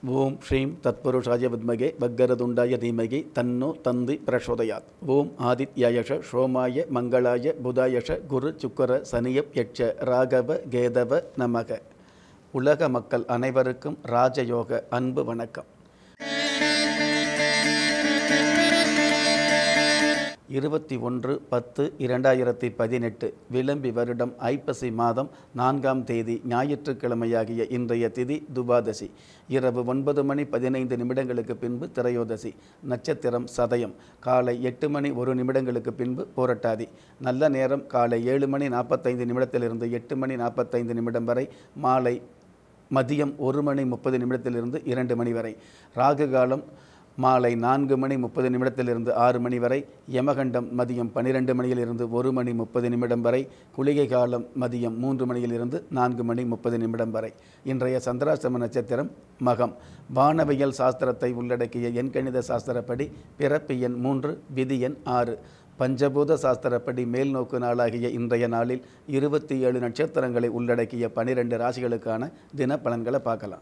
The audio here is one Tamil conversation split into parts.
ஓம் ஸ்ரீம் தத்புருஷாய வித்மகே வக்கரதுண்டாய தீமகி தன்னோ தந்தி பிரசோதயாத் ஓம் ஆதித்யாயஷ சோமாய மங்களாய புதாயஷ குரு சுக்கர சனியப் யட்ச ராகவ கேதவ நமக உலக மக்கள் அனைவருக்கும் ராஜயோக அன்பு வணக்கம் இருபத்தி ஒன்று பத்து இரண்டாயிரத்தி பதினெட்டு விளம்பி வருடம் ஐப்பசி மாதம் நான்காம் தேதி ஞாயிற்றுக்கிழமையாகிய இன்றைய திதி துபாதசி இரவு ஒன்பது மணி பதினைந்து நிமிடங்களுக்கு பின்பு திரையோதசி நட்சத்திரம் சதயம் காலை எட்டு மணி ஒரு நிமிடங்களுக்கு பின்பு போரட்டாதி நல்ல நேரம் காலை ஏழு மணி நாற்பத்தைந்து நிமிடத்திலிருந்து எட்டு மணி நாற்பத்தைந்து நிமிடம் வரை மாலை மதியம் ஒரு மணி முப்பது நிமிடத்திலிருந்து இரண்டு மணி வரை ராகு காலம் மாலை நான்கு மணி முப்பது நிமிடத்திலிருந்து ஆறு மணி வரை யமகண்டம் மதியம் பன்னிரெண்டு மணியிலிருந்து ஒரு மணி முப்பது நிமிடம் வரை குளிகை காலம் மதியம் மூன்று மணியிலிருந்து நான்கு மணி முப்பது நிமிடம் வரை இன்றைய சந்திராசிரம நட்சத்திரம் மகம் வானவியல் சாஸ்திரத்தை உள்ளடக்கிய எண்கணித சாஸ்திரப்படி பிறப்பு எண் மூன்று விதி எண் ஆறு பஞ்சபூத சாஸ்திரப்படி மேல்நோக்கு நாளாகிய இன்றைய நாளில் இருபத்தி ஏழு நட்சத்திரங்களை உள்ளடக்கிய பனிரெண்டு ராசிகளுக்கான தின பலன்களை பார்க்கலாம்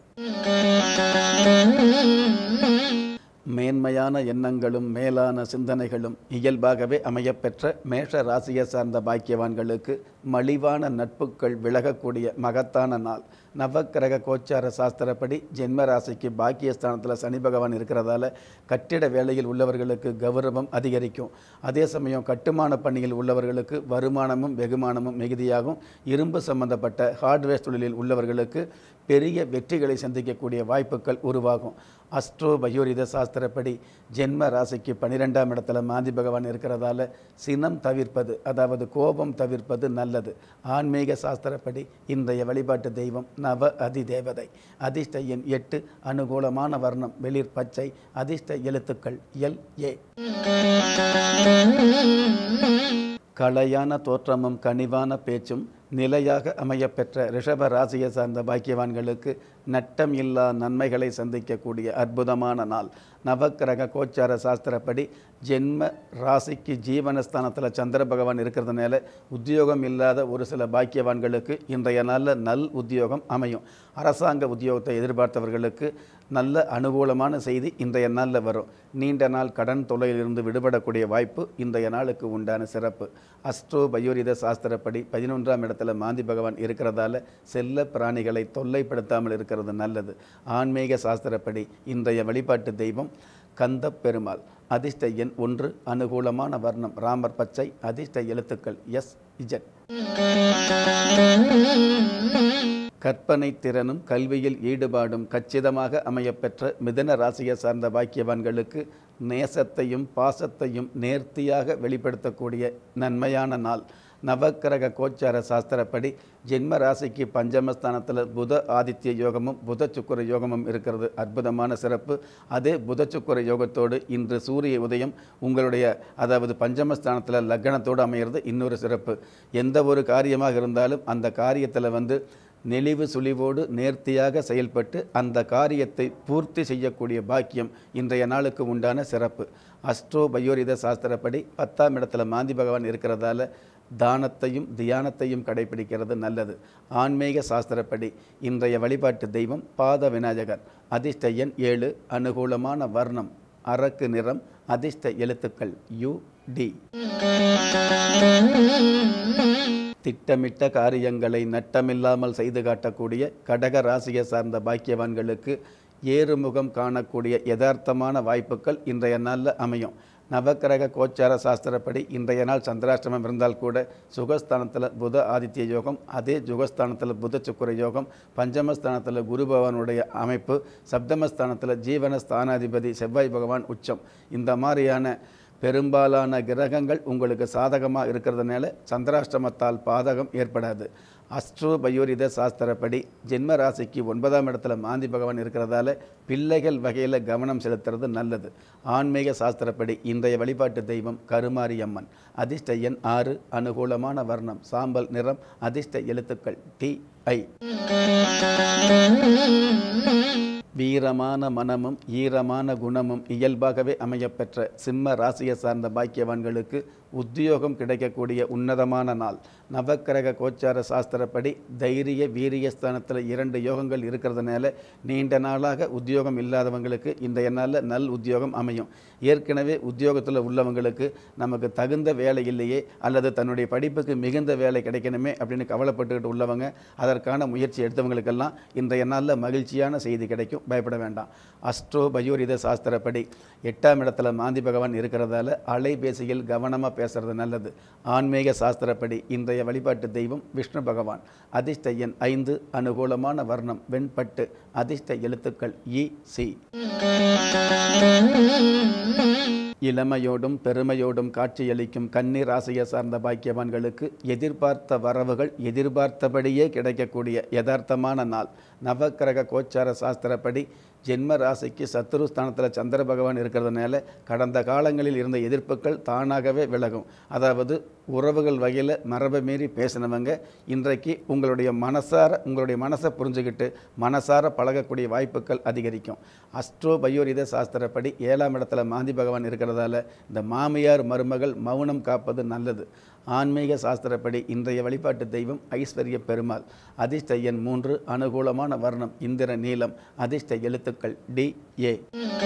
மேன்மையான எண்ணங்களும் மேலான சிந்தனைகளும் இயல்பாகவே அமையப்பெற்ற மேஷ ராசியை சார்ந்த பாக்கியவான்களுக்கு மலிவான நட்புகள் விலகக்கூடிய மகத்தான நாள் நவக்கிரக கோச்சார சாஸ்திரப்படி ஜென்ம ராசிக்கு பாக்கியஸ்தானத்தில் சனி பகவான் இருக்கிறதால கட்டிட வேலையில் உள்ளவர்களுக்கு கௌரவம் அதிகரிக்கும் அதே சமயம் கட்டுமான பணியில் உள்ளவர்களுக்கு வருமானமும் வெகுமானமும் மிகுதியாகும் இரும்பு சம்பந்தப்பட்ட ஹார்ட்வேர் தொழிலில் உள்ளவர்களுக்கு பெரிய வெற்றிகளை சந்திக்கக்கூடிய வாய்ப்புகள் உருவாகும் அஸ்ட்ரோ பயோரித சாஸ்திரப்படி ஜென்ம ராசிக்கு பன்னிரெண்டாம் இடத்துல மாந்தி பகவான் இருக்கிறதால சினம் தவிர்ப்பது அதாவது கோபம் தவிர்ப்பது நல்லது ஆன்மீக சாஸ்திரப்படி இன்றைய வழிபாட்டு தெய்வம் நவ அதி தேவதை அதிர்ஷ்ட எண் எட்டு அனுகூலமான வர்ணம் வெளிர் பச்சை அதிர்ஷ்ட எழுத்துக்கள் எல் ஏ கலையான தோற்றமும் கனிவான பேச்சும் நிலையாக அமையப்பெற்ற ரிஷப ராசியை சார்ந்த பாக்கியவான்களுக்கு நட்டம் இல்லா நன்மைகளை சந்திக்கக்கூடிய அற்புதமான நாள் நவக்கிரக கோச்சார சாஸ்திரப்படி ஜென்ம ராசிக்கு ஜீவனஸ்தானத்தில் சந்திர பகவான் இருக்கிறதுனால உத்தியோகம் இல்லாத ஒரு சில பாக்கியவான்களுக்கு இன்றைய நாளில் நல் உத்தியோகம் அமையும் அரசாங்க உத்தியோகத்தை எதிர்பார்த்தவர்களுக்கு நல்ல அனுகூலமான செய்தி இன்றைய நாளில் வரும் நீண்ட நாள் கடன் தொல்லையிலிருந்து விடுபடக்கூடிய வாய்ப்பு இன்றைய நாளுக்கு உண்டான சிறப்பு அஸ்ட்ரோ பயோரித சாஸ்திரப்படி பதினொன்றாம் இடத்துல மாந்தி பகவான் இருக்கிறதால செல்ல பிராணிகளை தொல்லைப்படுத்தாமல் இருக்கிறது நல்லது ஆன்மீக சாஸ்திரப்படி இன்றைய வழிபாட்டு தெய்வம் கந்த பெருமாள் அதிர்ஷ்ட எண் ஒன்று அனுகூலமான வர்ணம் ராமர் பச்சை அதிர்ஷ்ட எழுத்துக்கள் எஸ் இஜட் கற்பனை திறனும் கல்வியில் ஈடுபாடும் கச்சிதமாக அமையப்பெற்ற மிதன ராசியை சார்ந்த பாக்கியவான்களுக்கு நேசத்தையும் பாசத்தையும் நேர்த்தியாக வெளிப்படுத்தக்கூடிய நன்மையான நாள் நவக்கிரக கோச்சார சாஸ்திரப்படி ஜென்ம ராசிக்கு பஞ்சமஸ்தானத்தில் புத ஆதித்ய யோகமும் புத சுக்கர யோகமும் இருக்கிறது அற்புதமான சிறப்பு அதே புத சுக்கர யோகத்தோடு இன்று சூரிய உதயம் உங்களுடைய அதாவது பஞ்சமஸ்தானத்தில் லக்னத்தோடு அமைகிறது இன்னொரு சிறப்பு எந்த ஒரு காரியமாக இருந்தாலும் அந்த காரியத்தில் வந்து நெளிவு சுழிவோடு நேர்த்தியாக செயல்பட்டு அந்த காரியத்தை பூர்த்தி செய்யக்கூடிய பாக்கியம் இன்றைய நாளுக்கு உண்டான சிறப்பு அஸ்ட்ரோ பயோரித சாஸ்திரப்படி பத்தாம் இடத்துல மாந்தி பகவான் இருக்கிறதால தானத்தையும் தியானத்தையும் கடைபிடிக்கிறது நல்லது ஆன்மீக சாஸ்திரப்படி இன்றைய வழிபாட்டு தெய்வம் பாத விநாயகர் அதிர்ஷ்ட எண் ஏழு அனுகூலமான வர்ணம் அரக்கு நிறம் அதிர்ஷ்ட எழுத்துக்கள் யு டி திட்டமிட்ட காரியங்களை நட்டமில்லாமல் செய்து காட்டக்கூடிய கடக ராசியை சார்ந்த பாக்கியவான்களுக்கு ஏறுமுகம் காணக்கூடிய யதார்த்தமான வாய்ப்புகள் இன்றைய நாளில் அமையும் நவக்கிரக கோச்சார சாஸ்திரப்படி இன்றைய நாள் சந்திராஷ்டமம் இருந்தால் கூட சுகஸ்தானத்தில் புத ஆதித்ய யோகம் அதே சுகஸ்தானத்தில் புத சுக்கர யோகம் பஞ்சமஸ்தானத்தில் குரு பகவானுடைய அமைப்பு சப்தமஸ்தானத்தில் ஜீவன ஸ்தானாதிபதி செவ்வாய் பகவான் உச்சம் இந்த மாதிரியான பெரும்பாலான கிரகங்கள் உங்களுக்கு சாதகமாக இருக்கிறதுனால சந்திராஷ்டமத்தால் பாதகம் ஏற்படாது அஸ்ட்ரோ பயோரித சாஸ்திரப்படி ஜென்ம ராசிக்கு ஒன்பதாம் இடத்துல மாந்தி பகவான் இருக்கிறதால பிள்ளைகள் வகையில் கவனம் செலுத்துறது நல்லது ஆன்மீக சாஸ்திரப்படி இன்றைய வழிபாட்டு தெய்வம் கருமாரி அம்மன் அதிர்ஷ்ட எண் ஆறு அனுகூலமான வர்ணம் சாம்பல் நிறம் அதிர்ஷ்ட எழுத்துக்கள் டி ஐ வீரமான மனமும் ஈரமான குணமும் இயல்பாகவே அமையப்பெற்ற சிம்ம ராசியை சார்ந்த பாக்கியவான்களுக்கு உத்தியோகம் கிடைக்கக்கூடிய உன்னதமான நாள் நவக்கிரக கோச்சார சாஸ்திரப்படி தைரிய வீரிய ஸ்தானத்தில் இரண்டு யோகங்கள் இருக்கிறதுனால நீண்ட நாளாக உத்தியோகம் இல்லாதவங்களுக்கு இன்றைய நாளில் நல் உத்தியோகம் அமையும் ஏற்கனவே உத்தியோகத்தில் உள்ளவங்களுக்கு நமக்கு தகுந்த வேலை இல்லையே அல்லது தன்னுடைய படிப்புக்கு மிகுந்த வேலை கிடைக்கணுமே அப்படின்னு கவலைப்பட்டுக்கிட்டு உள்ளவங்க அதற்கான முயற்சி எடுத்தவங்களுக்கெல்லாம் இன்றைய நாளில் மகிழ்ச்சியான செய்தி கிடைக்கும் பயப்பட வேண்டாம் அஸ்ட்ரோ பயோரித சாஸ்திரப்படி எட்டாம் இடத்துல மாந்தி பகவான் இருக்கிறதால அலைபேசியில் கவனமாக பேசுறது நல்லது ஆன்மீக சாஸ்திரப்படி இன்றைய வழிபாட்டு தெய்வம் விஷ்ணு பகவான் அதிர்ஷ்ட எண் ஐந்து அனுகூலமான வர்ணம் வெண்பட்டு அதிர்ஷ்ட எழுத்துக்கள் இ சி இளமையோடும் பெருமையோடும் காட்சியளிக்கும் கன்னி ராசியை சார்ந்த பாக்கியவான்களுக்கு எதிர்பார்த்த வரவுகள் எதிர்பார்த்தபடியே கிடைக்கக்கூடிய யதார்த்தமான நாள் நவக்கிரக கோச்சார சாஸ்திரப்படி ஜென்ம ராசிக்கு சத்துரு ஸ்தானத்தில் சந்திர பகவான் இருக்கிறதுனால கடந்த காலங்களில் இருந்த எதிர்ப்புகள் தானாகவே விலகும் அதாவது உறவுகள் வகையில் மரபை மீறி பேசினவங்க இன்றைக்கு உங்களுடைய மனசார உங்களுடைய மனசை புரிஞ்சுக்கிட்டு மனசார பழகக்கூடிய வாய்ப்புகள் அதிகரிக்கும் அஸ்ட்ரோ பயோரித சாஸ்திரப்படி ஏழாம் இடத்துல மாந்தி பகவான் இருக்கிறதால இந்த மாமியார் மருமகள் மௌனம் காப்பது நல்லது ஆன்மீக சாஸ்திரப்படி இன்றைய வழிபாட்டு தெய்வம் ஐஸ்வர்ய பெருமாள் அதிர்ஷ்ட எண் மூன்று அனுகூலமான வர்ணம் இந்திர நீலம் அதிர்ஷ்ட எழுத்துக்கள் டி ஏ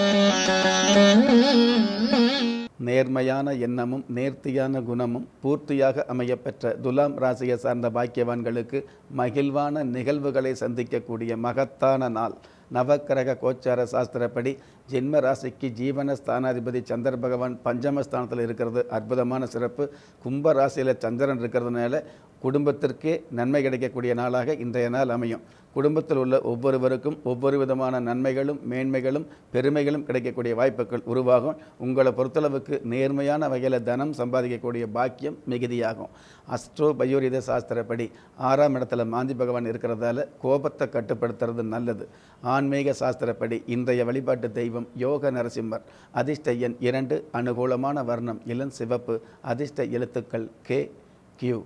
நேர்மையான எண்ணமும் நேர்த்தியான குணமும் பூர்த்தியாக அமையப்பெற்ற துலாம் ராசியை சார்ந்த பாக்கியவான்களுக்கு மகிழ்வான நிகழ்வுகளை சந்திக்கக்கூடிய மகத்தான நாள் நவக்கிரக கோச்சார சாஸ்திரப்படி ஜென்ம ராசிக்கு ஜீவன ஸ்தானாதிபதி சந்திர பகவான் பஞ்சமஸ்தானத்தில் இருக்கிறது அற்புதமான சிறப்பு கும்ப ராசியில் சந்திரன் இருக்கிறதுனால குடும்பத்திற்கே நன்மை கிடைக்கக்கூடிய நாளாக இன்றைய நாள் அமையும் குடும்பத்தில் உள்ள ஒவ்வொருவருக்கும் ஒவ்வொரு விதமான நன்மைகளும் மேன்மைகளும் பெருமைகளும் கிடைக்கக்கூடிய வாய்ப்புகள் உருவாகும் உங்களை பொறுத்தளவுக்கு நேர்மையான வகையில் தனம் சம்பாதிக்கக்கூடிய பாக்கியம் மிகுதியாகும் அஸ்ட்ரோ பயோரித சாஸ்திரப்படி ஆறாம் இடத்துல மாந்தி பகவான் இருக்கிறதால கோபத்தை கட்டுப்படுத்துறது நல்லது ஆன்மீக சாஸ்திரப்படி இன்றைய வழிபாட்டு தெய்வம் யோக நரசிம்மர் அதிர்ஷ்ட எண் இரண்டு அனுகூலமான வர்ணம் இளம் சிவப்பு அதிர்ஷ்ட எழுத்துக்கள் கே கியூ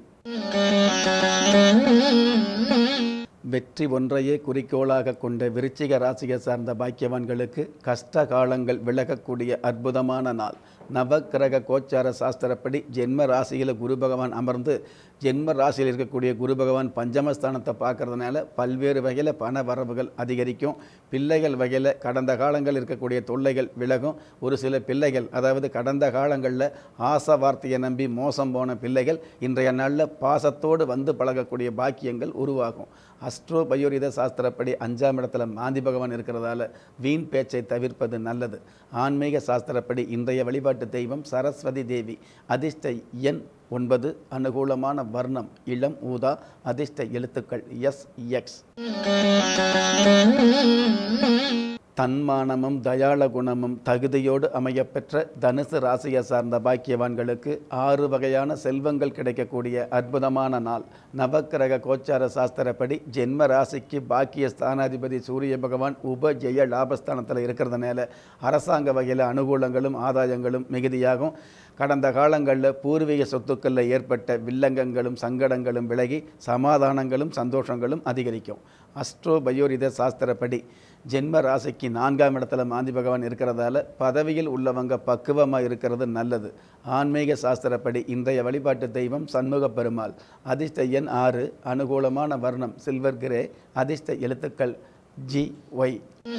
வெற்றி ஒன்றையே குறிக்கோளாக கொண்ட விருச்சிக ராசியை சார்ந்த பாக்கியவான்களுக்கு கஷ்ட காலங்கள் விலகக்கூடிய அற்புதமான நாள் நவக்கிரக கோச்சார சாஸ்திரப்படி ஜென்ம ராசியில் குரு பகவான் அமர்ந்து ஜென்ம ராசியில் இருக்கக்கூடிய குரு பகவான் பஞ்சமஸ்தானத்தை பார்க்கறதுனால பல்வேறு வகையில் பண வரவுகள் அதிகரிக்கும் பிள்ளைகள் வகையில் கடந்த காலங்கள் இருக்கக்கூடிய தொல்லைகள் விலகும் ஒரு சில பிள்ளைகள் அதாவது கடந்த காலங்களில் ஆசை வார்த்தையை நம்பி மோசம் போன பிள்ளைகள் இன்றைய நாளில் பாசத்தோடு வந்து பழகக்கூடிய பாக்கியங்கள் உருவாகும் அஸ்ட்ரோ பயோரித சாஸ்திரப்படி அஞ்சாம் இடத்துல மாந்தி பகவான் இருக்கிறதால வீண் பேச்சை தவிர்ப்பது நல்லது ஆன்மீக சாஸ்திரப்படி இன்றைய வழிபாட்டு தெய்வம் சரஸ்வதி தேவி அதிர்ஷ்ட எண் ஒன்பது அனுகூலமான வர்ணம் இளம் ஊதா அதிர்ஷ்ட எழுத்துக்கள் எஸ் எக்ஸ் தன்மானமும் தயாள குணமும் தகுதியோடு அமையப்பெற்ற தனுசு ராசியை சார்ந்த பாக்கியவான்களுக்கு ஆறு வகையான செல்வங்கள் கிடைக்கக்கூடிய அற்புதமான நாள் நவக்கிரக கோச்சார சாஸ்திரப்படி ஜென்ம ராசிக்கு பாக்கிய ஸ்தானாதிபதி சூரிய பகவான் உப ஜெய லாபஸ்தானத்தில் இருக்கிறதுனால அரசாங்க வகையில் அனுகூலங்களும் ஆதாயங்களும் மிகுதியாகும் கடந்த காலங்களில் பூர்வீக சொத்துக்களில் ஏற்பட்ட வில்லங்கங்களும் சங்கடங்களும் விலகி சமாதானங்களும் சந்தோஷங்களும் அதிகரிக்கும் அஸ்ட்ரோ பயோரித சாஸ்திரப்படி ஜென்ம ராசிக்கு நான்காம் இடத்துல மாந்தி பகவான் இருக்கிறதால பதவியில் உள்ளவங்க பக்குவமாக இருக்கிறது நல்லது ஆன்மீக சாஸ்திரப்படி இன்றைய வழிபாட்டு தெய்வம் சண்முக பெருமாள் அதிர்ஷ்ட எண் ஆறு அனுகூலமான வர்ணம் சில்வர் கிரே அதிர்ஷ்ட எழுத்துக்கள் ஜி ஒய்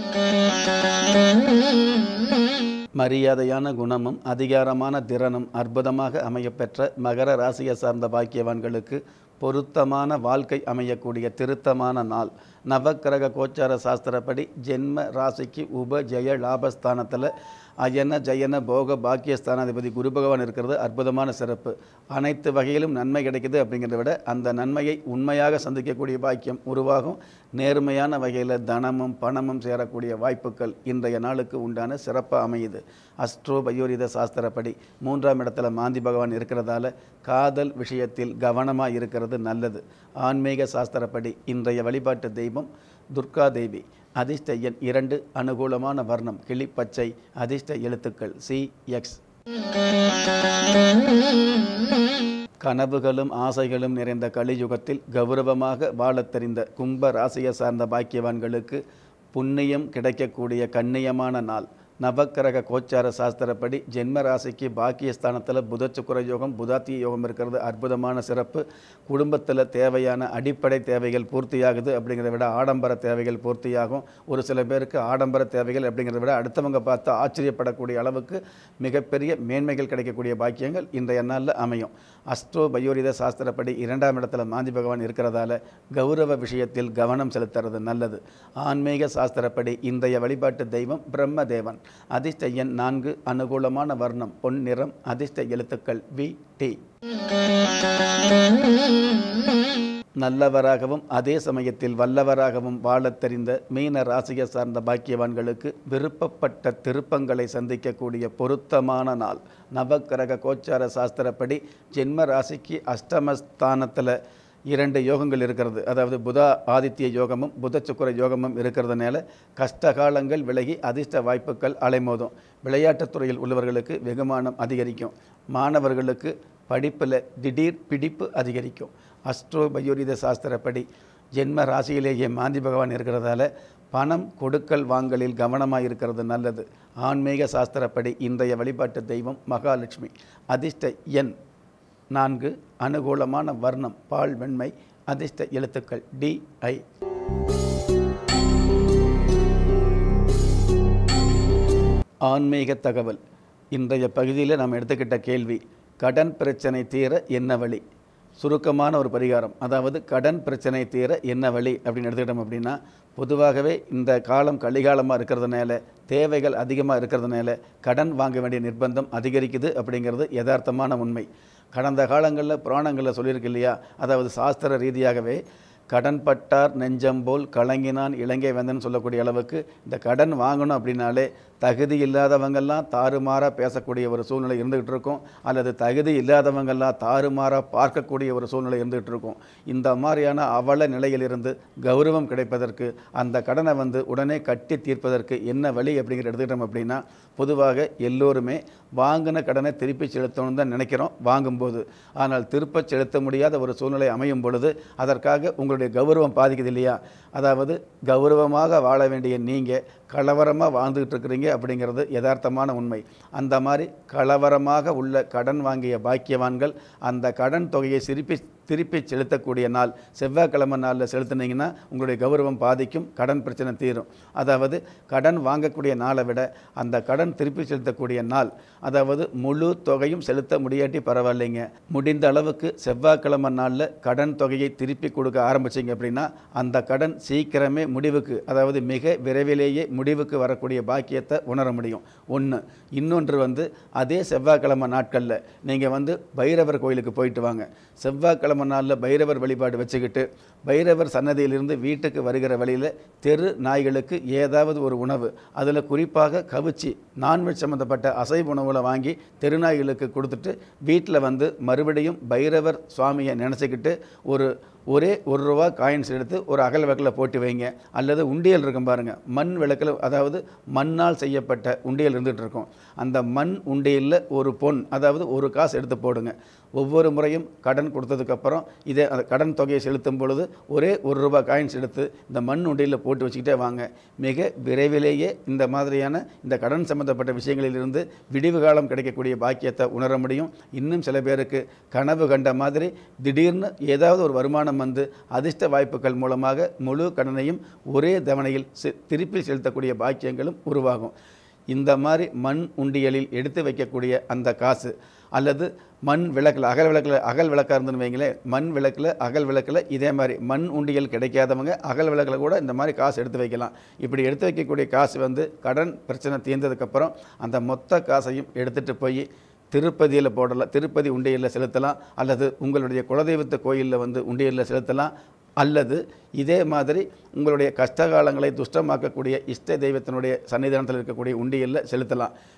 மரியாதையான குணமும் அதிகாரமான திறனும் அற்புதமாக அமையப்பெற்ற மகர ராசியை சார்ந்த பாக்கியவான்களுக்கு பொருத்தமான வாழ்க்கை அமையக்கூடிய திருத்தமான நாள் நவக்கிரக கோச்சார சாஸ்திரப்படி ஜென்ம ராசிக்கு உப ஜெய லாபஸ்தானத்தில் அயன ஜயன போக பாக்கியஸ்தானாதிபதி குரு பகவான் இருக்கிறது அற்புதமான சிறப்பு அனைத்து வகையிலும் நன்மை கிடைக்குது அப்படிங்கிறத விட அந்த நன்மையை உண்மையாக சந்திக்கக்கூடிய பாக்கியம் உருவாகும் நேர்மையான வகையில் தனமும் பணமும் சேரக்கூடிய வாய்ப்புகள் இன்றைய நாளுக்கு உண்டான சிறப்பாக அமையுது அஸ்ட்ரோ பயோரித சாஸ்திரப்படி மூன்றாம் இடத்துல மாந்தி பகவான் இருக்கிறதால காதல் விஷயத்தில் கவனமாக இருக்கிறது நல்லது ஆன்மீக சாஸ்திரப்படி இன்றைய வழிபாட்டு தெய்வம் துர்கா தேவி அதிர்ஷ்ட எண் இரண்டு அனுகூலமான வர்ணம் கிளிப்பச்சை அதிர்ஷ்ட எழுத்துக்கள் சி எக்ஸ் கனவுகளும் ஆசைகளும் நிறைந்த கலியுகத்தில் கௌரவமாக வாழத் தெரிந்த கும்ப ராசியை சார்ந்த பாக்கியவான்களுக்கு புண்ணியம் கிடைக்கக்கூடிய கண்ணியமான நாள் நவக்கிரக கோச்சார சாஸ்திரப்படி ஜென்ம ராசிக்கு பாக்கியஸ்தானத்தில் புத சுக்கர யோகம் புதாத்திய யோகம் இருக்கிறது அற்புதமான சிறப்பு குடும்பத்தில் தேவையான அடிப்படை தேவைகள் பூர்த்தியாகுது அப்படிங்கிறத விட ஆடம்பர தேவைகள் பூர்த்தியாகும் ஒரு சில பேருக்கு ஆடம்பர தேவைகள் அப்படிங்கிறத விட அடுத்தவங்க பார்த்து ஆச்சரியப்படக்கூடிய அளவுக்கு மிகப்பெரிய மேன்மைகள் கிடைக்கக்கூடிய பாக்கியங்கள் இன்றைய நாளில் அமையும் அஸ்ட்ரோ பயோரித சாஸ்திரப்படி இரண்டாம் இடத்துல மாந்தி பகவான் இருக்கிறதால கௌரவ விஷயத்தில் கவனம் செலுத்துறது நல்லது ஆன்மீக சாஸ்திரப்படி இன்றைய வழிபாட்டு தெய்வம் பிரம்மதேவன் அதிர்ஷ்ட எண் நான்கு அனுகூலமான வர்ணம் பொன் நிறம் அதிர்ஷ்ட எழுத்துக்கள் வி டி நல்லவராகவும் அதே சமயத்தில் வல்லவராகவும் வாழத் தெரிந்த மீன ராசியை சார்ந்த பாக்கியவான்களுக்கு விருப்பப்பட்ட திருப்பங்களை சந்திக்கக்கூடிய பொருத்தமான நாள் நவக்கிரக கோச்சார சாஸ்திரப்படி ஜென்ம ராசிக்கு அஷ்டமஸ்தானத்தில் இரண்டு யோகங்கள் இருக்கிறது அதாவது புதா ஆதித்ய யோகமும் புத சுக்கர யோகமும் இருக்கிறதுனால கஷ்டகாலங்கள் விலகி அதிர்ஷ்ட வாய்ப்புகள் அலைமோதும் விளையாட்டுத் துறையில் உள்ளவர்களுக்கு வெகுமானம் அதிகரிக்கும் மாணவர்களுக்கு படிப்பில் திடீர் பிடிப்பு அதிகரிக்கும் அஸ்ட்ரோ பயோரித சாஸ்திரப்படி ஜென்ம ராசியிலேயே மாந்தி பகவான் இருக்கிறதால பணம் கொடுக்கல் வாங்கலில் கவனமாக இருக்கிறது நல்லது ஆன்மீக சாஸ்திரப்படி இன்றைய வழிபாட்டு தெய்வம் மகாலட்சுமி அதிர்ஷ்ட எண் நான்கு அனுகூலமான வர்ணம் பால் வெண்மை அதிர்ஷ்ட எழுத்துக்கள் டி ஐ ஆன்மீக தகவல் இன்றைய பகுதியில் நாம் எடுத்துக்கிட்ட கேள்வி கடன் பிரச்சனை தீர என்ன வழி சுருக்கமான ஒரு பரிகாரம் அதாவது கடன் பிரச்சனை தீர என்ன வழி அப்படின்னு எடுத்துக்கிட்டோம் அப்படின்னா பொதுவாகவே இந்த காலம் கலிகாலமாக இருக்கிறதுனால தேவைகள் அதிகமாக இருக்கிறதுனால கடன் வாங்க வேண்டிய நிர்பந்தம் அதிகரிக்குது அப்படிங்கிறது யதார்த்தமான உண்மை கடந்த காலங்களில் புராணங்களில் சொல்லியிருக்கு இல்லையா அதாவது சாஸ்திர ரீதியாகவே கடன் பட்டார் நெஞ்சம் போல் கலங்கினான் இலங்கை வந்தன் சொல்லக்கூடிய அளவுக்கு இந்த கடன் வாங்கணும் அப்படின்னாலே தகுதி இல்லாதவங்கெல்லாம் தாறுமாறாக பேசக்கூடிய ஒரு சூழ்நிலை இருந்துகிட்டு இருக்கும் அல்லது தகுதி இல்லாதவங்கெல்லாம் தாறுமாறாக பார்க்கக்கூடிய ஒரு சூழ்நிலை இருந்துகிட்டு இருக்கும் இந்த மாதிரியான அவல நிலையிலிருந்து கௌரவம் கிடைப்பதற்கு அந்த கடனை வந்து உடனே கட்டி தீர்ப்பதற்கு என்ன வழி அப்படிங்கிற எடுத்துக்கிட்டோம் அப்படின்னா பொதுவாக எல்லோருமே வாங்கின கடனை திருப்பி செலுத்தணும்னு தான் நினைக்கிறோம் வாங்கும்போது ஆனால் திருப்ப செலுத்த முடியாத ஒரு சூழ்நிலை அமையும் பொழுது அதற்காக உங்களுடைய கௌரவம் பாதிக்குது இல்லையா அதாவது கௌரவமாக வாழ வேண்டிய நீங்கள் கலவரமாக வாழ்ந்துகிட்டு இருக்கிறீங்க அப்படிங்கிறது யதார்த்தமான உண்மை அந்த மாதிரி கலவரமாக உள்ள கடன் வாங்கிய பாக்கியவான்கள் அந்த கடன் தொகையை திருப்பி திருப்பி செலுத்தக்கூடிய நாள் செவ்வாய்க்கிழமை நாளில் செலுத்துனீங்கன்னா உங்களுடைய கௌரவம் பாதிக்கும் கடன் பிரச்சனை தீரும் அதாவது கடன் வாங்கக்கூடிய நாளை விட அந்த கடன் திருப்பி செலுத்தக்கூடிய நாள் அதாவது முழு தொகையும் செலுத்த முடியாட்டி பரவாயில்லைங்க முடிந்த அளவுக்கு செவ்வாய்க்கிழமை நாளில் கடன் தொகையை திருப்பி கொடுக்க ஆரம்பிச்சிங்க அப்படின்னா அந்த கடன் சீக்கிரமே முடிவுக்கு அதாவது மிக விரைவிலேயே முடிவுக்கு வரக்கூடிய பாக்கியத்தை உணர முடியும் ஒன்று இன்னொன்று வந்து அதே செவ்வாய்க்கிழமை நாட்களில் நீங்கள் வந்து பைரவர் கோயிலுக்கு போயிட்டு வாங்க செவ்வாய்க்கிழமை நாளில் பைரவர் வழிபாடு வச்சுக்கிட்டு பைரவர் சன்னதியிலிருந்து வீட்டுக்கு வருகிற வழியில் தெரு நாய்களுக்கு ஏதாவது ஒரு உணவு அதில் குறிப்பாக கவிச்சி நான்வெஜ் சம்மந்தப்பட்ட அசைவ உணவுகளை வாங்கி தெருநாய்களுக்கு கொடுத்துட்டு வீட்டில் வந்து மறுபடியும் பைரவர் சுவாமியை நினச்சிக்கிட்டு ஒரு ஒரே ஒரு ரூபா காயின்ஸ் எடுத்து ஒரு அகல் விளக்கில் போட்டு வைங்க அல்லது உண்டியல் இருக்கும் பாருங்கள் மண் விளக்கில் அதாவது மண்ணால் செய்யப்பட்ட உண்டியல் இருந்துகிட்டு இருக்கும் அந்த மண் உண்டியலில் ஒரு பொன் அதாவது ஒரு காசு எடுத்து போடுங்க ஒவ்வொரு முறையும் கடன் கொடுத்ததுக்கப்புறம் இதே அந்த கடன் தொகையை செலுத்தும் பொழுது ஒரே ஒரு ரூபா காயின்ஸ் எடுத்து இந்த மண் உண்டியலில் போட்டு வச்சுக்கிட்டே வாங்க மிக விரைவிலேயே இந்த மாதிரியான இந்த கடன் சம்பந்தப்பட்ட விஷயங்களிலிருந்து விடிவு காலம் கிடைக்கக்கூடிய பாக்கியத்தை உணர முடியும் இன்னும் சில பேருக்கு கனவு கண்ட மாதிரி திடீர்னு ஏதாவது ஒரு வருமானம் வந்து அதிர்ஷ்ட வாய்ப்புகள் மூலமாக முழு கடனையும் ஒரே தவணையில் செ- திருப்பி செலுத்தக்கூடிய பாக்கியங்களும் உருவாகும் இந்த மாதிரி மண் உண்டியலில் எடுத்து வைக்கக்கூடிய அந்த காசு அல்லது மண் விளக்கில் அகல் விளக்கில் அகல் விளக்காக இருந்துன்னு வைங்களேன் மண் விளக்கில் அகல் விளக்கில் இதே மாதிரி மண் உண்டியல் கிடைக்காதவங்க அகல் விளக்கில் கூட இந்த மாதிரி காசு எடுத்து வைக்கலாம் இப்படி எடுத்து வைக்கக்கூடிய காசு வந்து கடன் பிரச்சனை தீர்ந்ததுக்கப்புறம் அந்த மொத்த காசையும் எடுத்துகிட்டு போய் திருப்பதியில் போடலாம் திருப்பதி உண்டியலில் செலுத்தலாம் அல்லது உங்களுடைய குலதெய்வத்த கோயிலில் வந்து உண்டியலில் செலுத்தலாம் அல்லது இதே மாதிரி உங்களுடைய கஷ்டகாலங்களை துஷ்டமாக்கக்கூடிய இஷ்ட தெய்வத்தினுடைய சன்னிதானத்தில் இருக்கக்கூடிய உண்டியலில் செலுத்தலாம்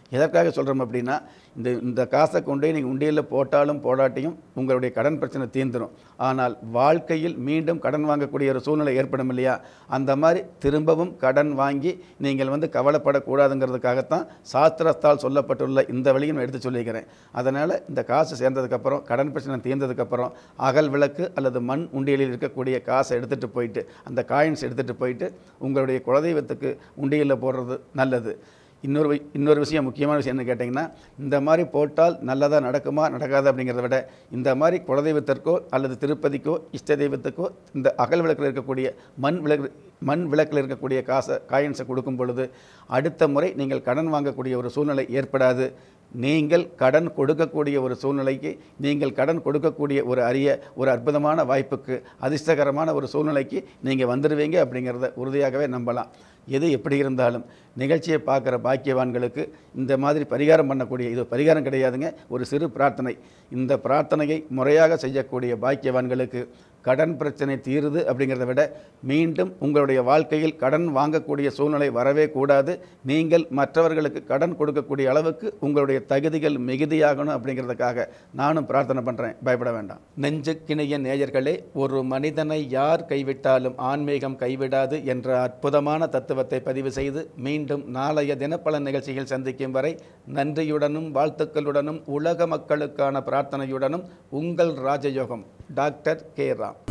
எதற்காக சொல்கிறோம் அப்படின்னா இந்த இந்த காசை கொண்டு போய் நீங்கள் உண்டியலில் போட்டாலும் போடாட்டியும் உங்களுடைய கடன் பிரச்சனை தீர்ந்துடும் ஆனால் வாழ்க்கையில் மீண்டும் கடன் வாங்கக்கூடிய ஒரு சூழ்நிலை ஏற்படும் இல்லையா அந்த மாதிரி திரும்பவும் கடன் வாங்கி நீங்கள் வந்து கவலைப்படக்கூடாதுங்கிறதுக்காகத்தான் சாஸ்திரத்தால் சொல்லப்பட்டுள்ள இந்த வழியும் எடுத்து சொல்லிக்கிறேன் அதனால் இந்த காசு சேர்ந்ததுக்கப்புறம் கடன் பிரச்சனை தீர்ந்ததுக்கப்புறம் அகல் விளக்கு அல்லது மண் உண்டியலில் இருக்கக்கூடிய காசை எடுத்துகிட்டு போயிட்டு அந்த காயின்ஸ் எடுத்துகிட்டு போயிட்டு உங்களுடைய குலதெய்வத்துக்கு உண்டியலில் போடுறது நல்லது இன்னொரு வி- இன்னொரு விஷயம் முக்கியமான விஷயம் என்ன கேட்டிங்கன்னா இந்த மாதிரி போட்டால் நல்லதாக நடக்குமா நடக்காதா அப்படிங்கிறத விட இந்த மாதிரி குலதெய்வத்திற்கோ அல்லது திருப்பதிக்கோ இஷ்ட தெய்வத்துக்கோ இந்த அகல் விளக்கில் இருக்கக்கூடிய மண் விளக்கு மண் விளக்கில் இருக்கக்கூடிய காசை காயின்ஸை கொடுக்கும் பொழுது அடுத்த முறை நீங்கள் கடன் வாங்கக்கூடிய ஒரு சூழ்நிலை ஏற்படாது நீங்கள் கடன் கொடுக்கக்கூடிய ஒரு சூழ்நிலைக்கு நீங்கள் கடன் கொடுக்கக்கூடிய ஒரு அரிய ஒரு அற்புதமான வாய்ப்புக்கு அதிர்ஷ்டகரமான ஒரு சூழ்நிலைக்கு நீங்கள் வந்துடுவீங்க அப்படிங்கிறத உறுதியாகவே நம்பலாம் எது எப்படி இருந்தாலும் நிகழ்ச்சியை பார்க்குற பாக்கியவான்களுக்கு இந்த மாதிரி பரிகாரம் பண்ணக்கூடிய இது பரிகாரம் கிடையாதுங்க ஒரு சிறு பிரார்த்தனை இந்த பிரார்த்தனையை முறையாக செய்யக்கூடிய பாக்கியவான்களுக்கு கடன் பிரச்சனை தீருது அப்படிங்கிறத விட மீண்டும் உங்களுடைய வாழ்க்கையில் கடன் வாங்கக்கூடிய சூழ்நிலை வரவே கூடாது நீங்கள் மற்றவர்களுக்கு கடன் கொடுக்கக்கூடிய அளவுக்கு உங்களுடைய தகுதிகள் மிகுதியாகணும் அப்படிங்கிறதுக்காக நானும் பிரார்த்தனை பண்ணுறேன் பயப்பட வேண்டாம் நெஞ்சுக்கிணைய நேயர்களே ஒரு மனிதனை யார் கைவிட்டாலும் ஆன்மீகம் கைவிடாது என்ற அற்புதமான தத்துவத்தை பதிவு செய்து மீண்டும் நாளைய தினப்பலன் நிகழ்ச்சியில் சந்திக்கும் வரை நன்றியுடனும் வாழ்த்துக்களுடனும் உலக மக்களுக்கான பிரார்த்தனையுடனும் உங்கள் ராஜயோகம் டாக்டர் கே ராம்